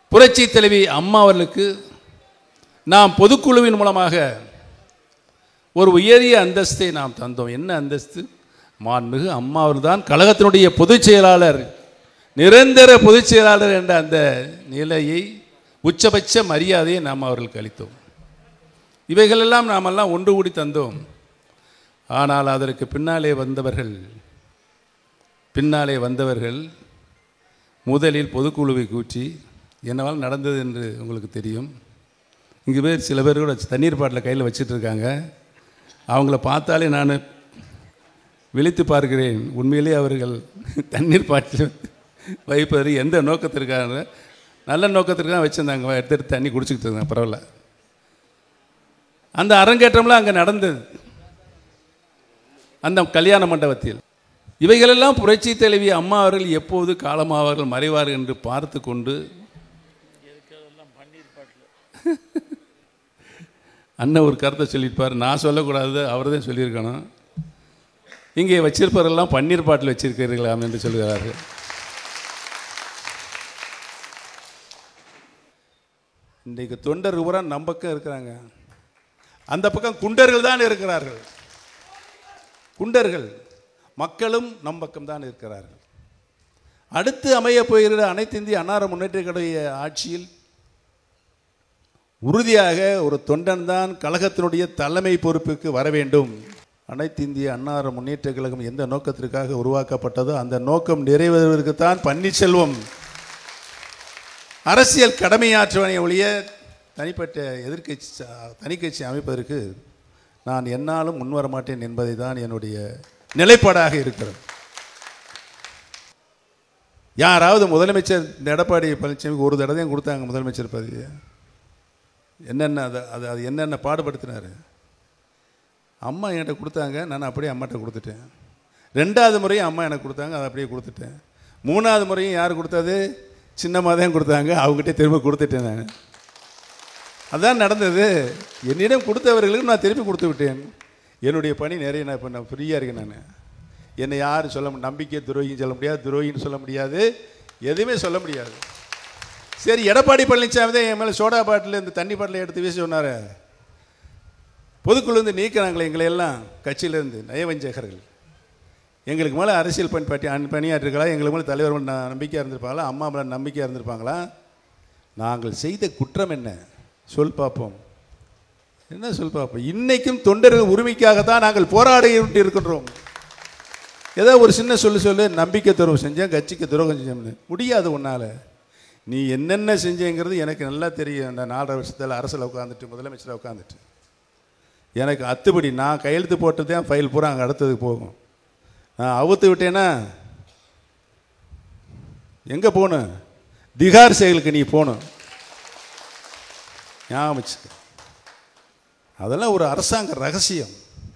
புரட்சி தலைவி அம்மா அவர்களுக்கு நாம் பொதுக்குழுவின் மூலமாக ஒரு உயரிய அந்தஸ்தை நாம் தந்தோம் என்ன அந்தஸ்து மாண்புமிகு அம்மா அவர்தான் கழகத்தினுடைய பொதுச் செயலாளர் நிரந்தர பொதுச் செயலாளர் என்ற அந்த நிலையை உச்சபட்ச மரியாதையை நாம் அவர்களுக்கு அளித்தோம் இவைகளெல்லாம் நாமெல்லாம் ஒன்று கூடி தந்தோம் ஆனால் அதற்கு பின்னாலே வந்தவர்கள் பின்னாலே வந்தவர்கள் முதலில் பொதுக்குழுவை கூட்டி என்னவால் நடந்தது என்று உங்களுக்கு தெரியும் இங்கே பேர் சில பேர் கூட தண்ணீர் பாட்டில் கையில் வச்சிட்டு இருக்காங்க அவங்கள பார்த்தாலே நான் விழித்து பார்க்கிறேன் உண்மையிலே அவர்கள் தண்ணீர் பாட்டில் வைப்பது எந்த நோக்கத்திற்காக நல்ல நோக்கத்திற்காக வச்சுருந்தாங்க எடுத்து எடுத்து தண்ணி குடிச்சிக்கிட்டு இருந்தாங்க பரவாயில்ல அந்த அரங்கேற்றம்லாம் அங்கே நடந்தது அந்த கல்யாண மண்டபத்தில் இவைகளெல்லாம் புரட்சி தலைவி அம்மா அவர்கள் எப்போது காலமாவார்கள் மறைவார்கள் என்று பார்த்து கொண்டு அண்ணன் ஒரு கருத்தை சொல்லியிருப்பார் நான் சொல்லக்கூடாது அவர் தான் சொல்லியிருக்கணும் இங்கே வச்சிருப்பவரெல்லாம் பன்னீர் பாட்டில் வச்சிருக்கிறீர்களாம் என்று சொல்கிறார்கள் இன்றைக்கு தொண்டர் பூரா நம் பக்கம் இருக்கிறாங்க அந்த பக்கம் குண்டர்கள் தான் இருக்கிறார்கள் குண்டர்கள் மக்களும் நம் பக்கம் தான் இருக்கிறார்கள் அடுத்து அமைய போகிற அனைத்து இந்திய அன்னார முன்னேற்ற கழக ஆட்சியில் உறுதியாக ஒரு தொண்டன் தான் கழகத்தினுடைய தலைமை பொறுப்புக்கு வர வேண்டும் அனைத்து இந்திய அன்னார முன்னேற்ற கழகம் எந்த நோக்கத்திற்காக உருவாக்கப்பட்டதோ அந்த நோக்கம் நிறைவேறுவதற்குத்தான் பன்னீர்செல்வம் அரசியல் கடமையாற்றுவனை ஒழிய தனிப்பட்ட எதிர்க்கட்சி தனிக்கட்சி அமைப்பதற்கு நான் என்னாலும் முன்வர மாட்டேன் என்பதை தான் என்னுடைய நிலைப்பாடாக இருக்கிறது யாராவது முதலமைச்சர் இந்த எடப்பாடி பழனிசாமிக்கு ஒரு தடவையும் கொடுத்தாங்க முதலமைச்சர் பதவியை என்னென்ன அதை அது அது என்னென்ன பாடுபடுத்தினார் அம்மா என்கிட்ட கொடுத்தாங்க நான் அப்படியே அம்மாட்ட கொடுத்துட்டேன் ரெண்டாவது முறையும் அம்மா எனக்கு கொடுத்தாங்க அதை அப்படியே கொடுத்துட்டேன் மூணாவது முறையும் யார் கொடுத்தது சின்னம்மா தான் கொடுத்தாங்க அவங்ககிட்ட திரும்ப கொடுத்துட்டேன் நான் அதான் நடந்தது என்னிடம் கொடுத்தவர்களுக்கு நான் திருப்பி கொடுத்து விட்டேன் என்னுடைய பணி நிறைய நான் இப்போ நான் ஃப்ரீயாக இருக்கேன் நான் என்னை யாரும் சொல்ல முடியாது நம்பிக்கை துரோகின்னு சொல்ல முடியாது துரோகின்னு சொல்ல முடியாது எதுவுமே சொல்ல முடியாது சரி எடப்பாடி பழனிசாமி தான் என் மேலே சோடா பாட்டில் இந்த தண்ணி பாட்டில் எடுத்து வீசி சொன்னார் பொதுக்குழுந்து நீக்கிறாங்களே எங்களை எல்லாம் கட்சியிலேருந்து நயவஞ்சகர்கள் எங்களுக்கு மேலே அரசியல் பணி பட்டி அன் பணியாற்றுகளா எங்களுக்கு மேலே தலைவர் மேல ந- நம்பிக்கையாக இருந்திருப்பாங்களா அம்மா மேலே நம்பிக்கையாக இருந்திருப்பாங்களா நாங்கள் செய்த குற்றம் என்ன சொல் பார்ப்போம் என்ன சொல் பார்ப்போம் இன்னைக்கும் தொண்டர்கள் உரிமைக்காகத்தான் நாங்கள் போராடி இருக்கின்றோம் ஏதோ ஒரு சின்ன சொல்லு சொல்லு நம்பிக்கை துரோகம் செஞ்சேன் கட்சிக்கு துரோகம் செஞ்சேன் முடியாது உன்னால் நீ என்னென்ன செஞ்சேங்கிறது எனக்கு நல்லா தெரியும் இந்த நாலரை வருஷத்தில் அரசில் உட்காந்துட்டு முதலமைச்சராக உட்காந்துட்டு எனக்கு அத்துப்படி நான் கையெழுத்து போட்டு தான் ஃபைல் பூரா அங்கே அடுத்ததுக்கு போகும் நான் அவுத்து விட்டேன்னா எங்கே போகணும் திகார் செயலுக்கு நீ போகணும் ஞாபகம் வச்சுக்க அதெல்லாம் ஒரு அரசாங்க ரகசியம்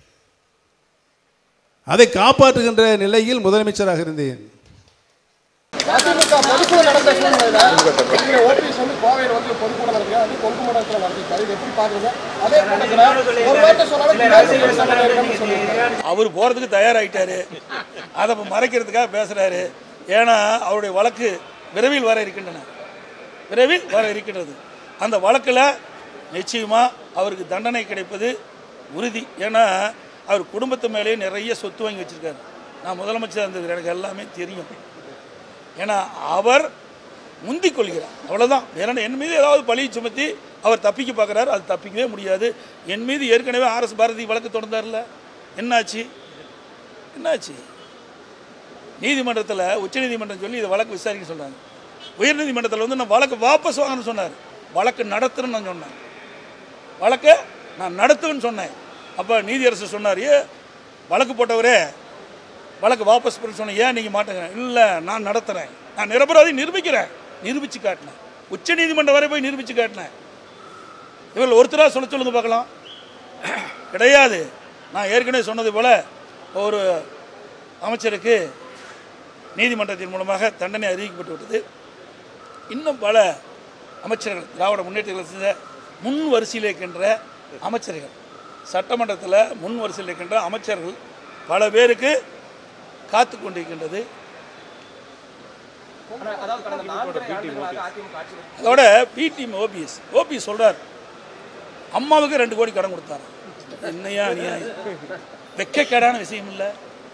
அதை காப்பாற்றுகின்ற நிலையில் முதலமைச்சராக இருந்தேன் அதிமுக பொதுக்குழு நடந்த சூழ்நிலையில நீங்க ஓபிஎஸ் வந்து கோவையில் வந்து பொதுக்கூடம் நடத்துங்க அது கொங்கு மண்டலத்தில் நடத்திருக்காரு இது எப்படி பாக்குறீங்க அதே கூட்டத்தில் ஒரு வார்த்தை சொன்னாலும் பின்னாடி ஒரு சண்டை இருக்குன்னு சொல்லியிருக்காரு. அவர் போகிறதுக்கு தயாராகிட்டாரு அதை இப்ப மறைக்கிறதுக்காக பேசுகிறாரு ஏன்னா அவருடைய வழக்கு விரைவில் வர இருக்கின்றன விரைவில் வர இருக்கின்றது அந்த வழக்கில் நிச்சயமாக அவருக்கு தண்டனை கிடைப்பது உறுதி ஏன்னா அவர் குடும்பத்து மேலேயே நிறைய சொத்து வாங்கி வச்சிருக்காரு நான் முதலமைச்சர் இருந்தது எனக்கு எல்லாமே தெரியும் ஏன்னா அவர் முந்திக் கொள்கிறார் அவ்வளோதான் வேற என்ன, என் மீது ஏதாவது பழியை சுமத்தி அவர் தப்பிக்க பார்க்குறாரு அது தப்பிக்கவே முடியாது என் மீது ஏற்கனவே ஆர்எஸ் பாரதி வழக்கு தொடர்ந்தார்ல என்னாச்சு என்னாச்சு நீதிமன்றத்தில் உச்சநீதிமன்றம் சொல்லி இதை வழக்கு விசாரிக்க சொல்கிறாங்க உயர்நீதிமன்றத்தில் வந்து நான் வழக்கு வாபஸ் வாங்கணும்னு சொன்னார் வழக்கு நடத்துறேன்னு நான் சொன்னேன் வழக்கை நான் நடத்துவேன்னு சொன்னேன் அப்போ நீதியரசர் சொன்னார் ஏ வழக்கு போட்டவரே வழக்கு வாபஸ் பண்ண சொன்னேன் ஏன் நீங்கள் மாட்டேங்க இல்லை நான் நடத்துகிறேன் நான் நிரபராதி நிரூபிக்கிறேன் நிரூபித்து காட்டினேன் உச்ச நீதிமன்றம் வரை போய் நிரூபித்து காட்டினேன் இவர்கள் ஒருத்தராக சொல்ல சொல்லுங்க பார்க்கலாம் கிடையாது நான் ஏற்கனவே சொன்னது போல் ஒரு அமைச்சருக்கு நீதிமன்றத்தின் மூலமாக தண்டனை அறிவிக்கப்பட்டு விட்டது இன்னும் பல அமைச்சர்கள் திராவிட முன்னேற்ற கழகத்தில் முன் வரிசையில் இருக்கின்ற அமைச்சர்கள் சட்டமன்றத்தில் முன் வரிசையில் இருக்கின்ற அமைச்சர்கள் பல பேருக்கு காத்து கொண்டிருக்கின்றது அதாவது கடந்த நான்கு ஆண்டுகளாக அதிமுக ஆட்சி அதோட பி டீம் ஓபிஎஸ் ஓபிஎஸ் சொல்றார் அம்மாவுக்கு ரெண்டு கோடி கடன் கொடுத்தாரு என்னையா அநியாயம் வெக்கக்கேடான விஷயம் இல்லை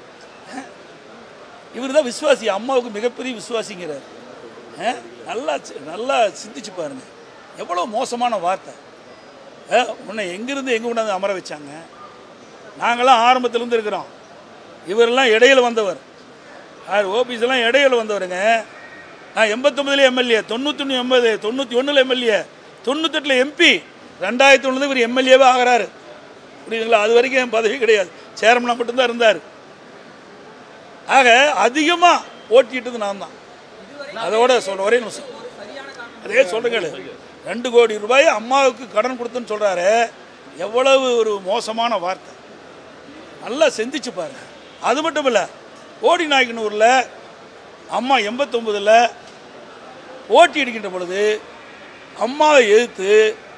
இவர் தான் விசுவாசி அம்மாவுக்கு மிகப்பெரிய விசுவாசிங்கிறார் அஹ், நல்லா சி- நல்லா சிந்திச்சு பாருங்க எவ்வளோ மோசமான வார்த்தை அஹ், உன்னை எங்கிருந்து எங்கே கொண்டாந்து அமர வச்சாங்க நாங்களாம் ஆரம்பத்திலேருந்து இருக்கிறோம் இவரெல்லாம் இடையில வந்தவர் யார் ஓபிஎஸ் எல்லாம் இடையில வந்தவருங்க நான் எண்பத்தொம்பதுல எம்எல்ஏ தொண்ணூத்தொன்று எண்பது தொண்ணூற்றி ஒன்றில் எம்எல்ஏ தொண்ணூத்தெட்டில் எம்பி ரெண்டாயிரத்தி ஒன்று இவர் எம்எல்ஏவே ஆகிறாரு புரியுதுங்களா அது வரைக்கும் என் பதவி கிடையாது சேர்மனாக மட்டும்தான் இருந்தார் ஆக அதிகமாக ஓட்டிட்டது நான் தான் அதோட சொல்ல ஒரே நிமிஷம் அதே சொல்லுங்கள் ரெண்டு கோடி ரூபாய் அம்மாவுக்கு கடன் கொடுத்துன்னு சொல்கிறாரு எவ்வளவு ஒரு மோசமான வார்த்தை நல்லா சிந்திச்சு பாருங்க அது மட்டும் இல்லை ஓடி நாயக்கனூரில் அம்மா எண்பத்தொம்பதில் ஓட்டி அடிக்கின்ற பொழுது அம்மாவை எதிர்த்து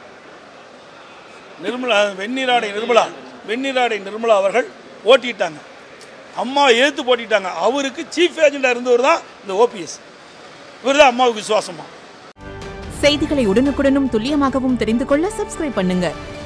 நிர்மலா வெந்நீராடை நிர்மலா வெந்நீராடை நிர்மலா அவர்கள் ஓட்டிட்டாங்க அம்மாவை எதிர்த்து போட்டிட்டாங்க அவருக்கு சீஃப் ஏஜெண்டாக இருந்தவர் தான் இந்த ஓபிஎஸ் இவர் தான் அம்மாவுக்கு விசுவாசமா செய்திகளை உடனுக்குடனும் துல்லியமாகவும் தெரிந்து கொள்ள சப்ஸ்கிரைப் பண்ணுங்க